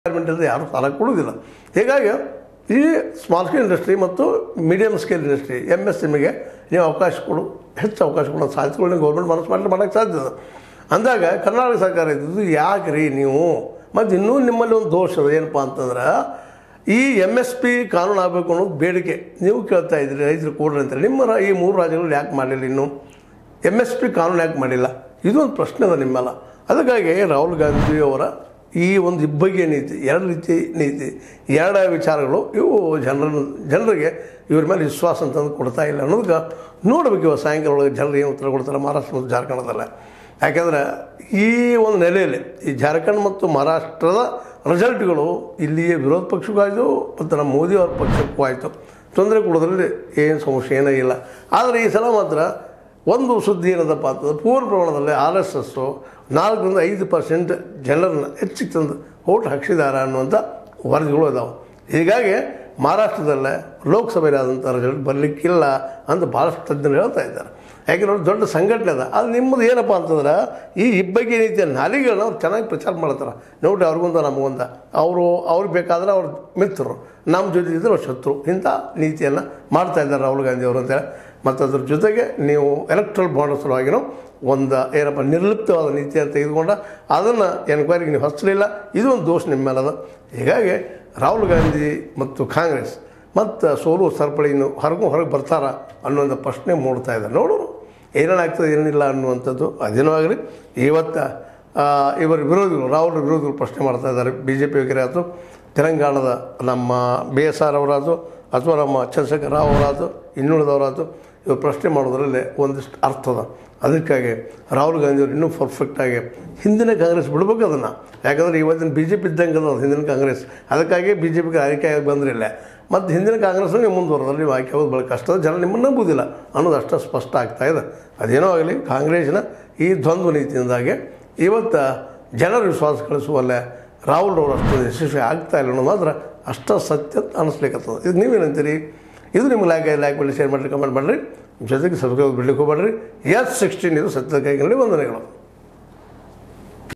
requirement ಯಾರು ಸಾಲ ಕೊಡುವುದಿಲ್ಲ ಹೀಗಾಗಿ ಈ ಸ್ಮಾಲ್ ಸ್ಕೇಲ್ ಇಂಡಸ್ಟ್ರಿ ಮತ್ತು medium scale industry M S ಎಮ್ಗೆ ನೀವು ಅವಕಾಶ ಕೊಡು ಹೆಚ್ಚು ಅವಕಾಶ ಕೊಡೋ ಸಾಧ್ಯತೆಗಳನ್ನ ಗೌರ್ಮೆಂಟ್ ಮನಸ್ಸು ಮಾಡಲಿ ಮಾಡೋಕ್ಕೆ ಸಾಧ್ಯ ಇದೆ ಅಂದಾಗ ಕರ್ನಾಟಕ ಸರ್ಕಾರ ಇದ್ದಿದ್ದು ಯಾಕೆ ರೀ ನೀವು ಮತ್ತು ಇನ್ನೂ ನಿಮ್ಮಲ್ಲಿ ಒಂದು ದೋಷ ಅದ ಏನಪ್ಪ ಅಂತಂದ್ರೆ ಈ ಎಮ್ ಎಸ್ ಪಿ ಕಾನೂನು ಆಗಬೇಕು ಅನ್ನೋದು ಬೇಡಿಕೆ ನೀವು ಕೇಳ್ತಾ ಇದ್ರಿ ರೈತರು ಕೊಡ್ರಿ ಅಂತಾರೆ ನಿಮ್ಮ ರಾ- ಈ ಮೂರು ರಾಜ್ಯಗಳು ಯಾಕೆ ಮಾಡಲಿಲ್ಲ ಇನ್ನೂ ಎಮ್ ಎಸ್ ಪಿ ಕಾನೂನು ಯಾಕೆ ಮಾಡಿಲ್ಲ ಇದೊಂದು ಪ್ರಶ್ನೆ ಅದ ನಿಮ್ಮೆಲ್ಲ ಅದಕ್ಕಾಗಿ ರಾಹುಲ್ ಗಾಂಧಿ ಅವರ ಈ ಒಂದು ಇಬ್ಬಗೆ ನೀತಿ ಎರಡು ರೀತಿ ನೀತಿ ಎರಡು ವಿಚಾರಗಳು ಇವು ಜನರನ್ನು ಜನರಿಗೆ ಇವ್ರ ಮೇಲೆ ವಿಶ್ವಾಸ ಅಂತಂದು ಕೊಡ್ತಾ ಇಲ್ಲ ಅನ್ನೋದಕ್ಕೆ ನೋಡ್ಬೇಕು ಇವಾಗ ಸಾಯಂಕಾಲ ಒಳಗೆ ಜನರು ಏನು ಉತ್ತರ ಕೊಡ್ತಾರೆ ಮಹಾರಾಷ್ಟ್ರ ಮತ್ತು ಜಾರ್ಖಂಡದಲ್ಲ ಯಾಕಂದ್ರೆ ಈ ಒಂದು ನೆಲೆಯಲ್ಲಿ ಈ ಜಾರ್ಖಂಡ್ ಮತ್ತು ಮಹಾರಾಷ್ಟ್ರದ ರಿಸಲ್ಟ್ಗಳು ಇಲ್ಲಿಯ ವಿರೋಧ ಪಕ್ಷಕ್ಕೂ ಆಯಿತು ಮತ್ತು ನಮ್ಮ ಮೋದಿ ಅವ್ರ ಪಕ್ಷಕ್ಕೂ ಆಯಿತು ತೊಂದರೆ ಕೊಡೋದ್ರಲ್ಲಿ ಏನು ಸಮಸ್ಯೆ ಏನೂ ಇಲ್ಲ ಆದರೆ ಈ ಸಲ ಮಾತ್ರ ಒಂದು ಸುದ್ದಿ ಏನದಪ್ಪ ಅಂತಂದ್ರೆ ಪೂರ್ಣ ಪ್ರಮಾಣದಲ್ಲಿ ಆರ್ ಎಸ್ ಎಸ್ಸು ನಾಲ್ಕರಿಂದ ಐದು ಪರ್ಸೆಂಟ್ ಜನರನ್ನು ಹೆಚ್ಚಿಗೆ ತಂದು ಓಟ್ ಹಾಕ್ಸಿದ್ದಾರೆ ಅನ್ನುವಂಥ ವರದಿಗಳು ಇದಾವೆ ಹೀಗಾಗಿ ಮಹಾರಾಷ್ಟ್ರದಲ್ಲೇ ಲೋಕಸಭೆಯಾದಂಥ ರಿಸಲ್ಟ್ ಬರಲಿಕ್ಕಿಲ್ಲ ಅಂತ ಭಾಳಷ್ಟು ತಜ್ಞರು ಹೇಳ್ತಾ ಇದ್ದಾರೆ ಯಾಕೆಂದ್ರೆ ಅವ್ರು ದೊಡ್ಡ ಸಂಘಟನೆ ಅದ ಅದು ನಿಮ್ಮದು ಏನಪ್ಪ ಅಂತಂದ್ರೆ ಈ ಇಬ್ಬಗೆ ನೀತಿಯ ನಾಲಿಗೆಗಳನ್ನ ಅವ್ರು ಚೆನ್ನಾಗಿ ಪ್ರಚಾರ ಮಾಡ್ತಾರೆ ನೋಡ್ರಿ ಅವ್ರಿಗೊಂದ ನಮಗೊಂದ ಅವರು ಅವ್ರಿಗೆ ಬೇಕಾದ್ರೆ ಅವ್ರ ಮಿತ್ರರು ನಮ್ಮ ಜೊತೆ ಇದ್ರೆ ಅವ್ರ ಶತ್ರು ಇಂಥ ನೀತಿಯನ್ನು ಮಾಡ್ತಾ ಇದ್ದಾರೆ ರಾಹುಲ್ ಗಾಂಧಿ ಅವರು ಅಂತೇಳಿ ಮತ್ತು ಅದ್ರ ಜೊತೆಗೆ ನೀವು ಎಲೆಕ್ಟ್ರಲ್ ಬಾಂಡ್ ಸಲುವಾಗಿನೂ ಒಂದು ಏನಪ್ಪ ನಿರ್ಲಿಪ್ತವಾದ ನೀತಿಯನ್ನು ತೆಗೆದುಕೊಂಡ ಅದನ್ನು ಎನ್ಕ್ವೈರಿಗೆ ನೀವು ಹಚ್ಚಲಿಲ್ಲ ಇದು ಒಂದು ದೋಷ ನಿಮ್ಮ ಮೇಲದ ಹೀಗಾಗಿ ರಾಹುಲ್ ಗಾಂಧಿ ಮತ್ತು ಕಾಂಗ್ರೆಸ್ ಮತ್ತು ಸೋಲು ಸರಪಳಿಯನ್ನು ಹೊರಗೂ ಹೊರಗೆ ಬರ್ತಾರ ಅನ್ನುವಂಥ ಪ್ರಶ್ನೆ ಮೂಡ್ತಾ ಇದೆ ನೋಡೋರು ಏನೇನಾಗ್ತದೆ ಏನಿಲ್ಲ ಅನ್ನುವಂಥದ್ದು ಅದೇನೋ ಆಗಲಿ ಇವತ್ತು ಆ, ಇವರ ವಿರೋಧಿಗಳು ರಾಹುಲ್ ವಿರೋಧಿಗಳು ಪ್ರಶ್ನೆ ಮಾಡ್ತಾ ಇದ್ದಾರೆ ಬಿ ಜೆ ಪಿಯವರಿಗೆ ಆಯಿತು ತೆಲಂಗಾಣದ ನಮ್ಮ ಬಿ ಎಸ್ ಆರ್ ಅವರಾತು ಅಥವಾ ನಮ್ಮ ಚಂದ್ರಶೇಖರ್ ರಾವ್ ಅವರಾತು ಇನ್ನುಳಿದವರಾತು ಇವರು ಪ್ರಶ್ನೆ ಮಾಡೋದ್ರಲ್ಲಿ ಒಂದಿಷ್ಟು ಅರ್ಥದ ಅದಕ್ಕಾಗಿ ರಾಹುಲ್ ಗಾಂಧಿ ಅವರು ಇನ್ನೂ ಪರ್ಫೆಕ್ಟಾಗಿ ಹಿಂದಿನ ಕಾಂಗ್ರೆಸ್ ಬಿಡ್ಬೇಕು ಅದನ್ನು ಯಾಕಂದರೆ ಇವತ್ತಿನ ಬಿ ಜೆ ಪಿ ಇದ್ದಂಗೆ ಅದ ಹಿಂದಿನ ಕಾಂಗ್ರೆಸ್ ಅದಕ್ಕಾಗಿ ಬಿ ಜೆ ಪಿಗೆ ಆಯ್ಕೆ ಆಗಿ ಬಂದಿರಲಿಲ್ಲ ಮತ್ತು ಹಿಂದಿನ ಕಾಂಗ್ರೆಸ್ ನೀವು ಮುಂದುವರೆದ್ರೆ ನೀವು ಆಯ್ಕೆ ಆಗೋದು ಭಾಳ ಕಷ್ಟ ಜನ ನಿಮ್ಮನ್ನು ನಂಬುವುದಿಲ್ಲ ಅನ್ನೋದು ಅಷ್ಟು ಸ್ಪಷ್ಟ ಆಗ್ತಾ ಇದೆ ಅದೇನೋ ಆಗಲಿ ಕಾಂಗ್ರೆಸ್ನ ಈ ದ್ವಂದ್ವ ನೀತಿಯಿಂದಾಗಿ ಇವತ್ತು ಜನರ ವಿಶ್ವಾಸ ಕಳಿಸುವಲ್ಲೇ ರಾಹುಲ್ ಅವರು ಅಷ್ಟು ಯಶಸ್ವಿ ಆಗ್ತಾ ಇಲ್ಲ ಅನ್ನೋದು ಮಾತ್ರ ಅಷ್ಟ ಸತ್ಯ ಅಂತ ಅನಿಸ್ಲಿಕ್ಕತ್ತದ ಇದು ನೀವೇನಂತೀರಿ ಇದು ನಿಮ್ಗೆ ಲೈಕ್ ಲೈಕ್ ಮಾಡಿ ಶೇರ್ ಮಾಡಿರಿ ಕಮೆಂಟ್ ಮಾಡಿರಿ ಜೊತೆಗೆ ಸಬ್ಸ್ಕ್ರೈಬ್ ಬಿಡ್ಲಿಕ್ಕೆ ಹೋಗ್ಬೇಡ್ರಿ ಎಸ್ ಸಿಕ್ಸ್ಟೀನ್ ಇದು ಸತ್ಯದ ಕೈಗಳಲ್ಲಿ ವಂದನೆಗಳು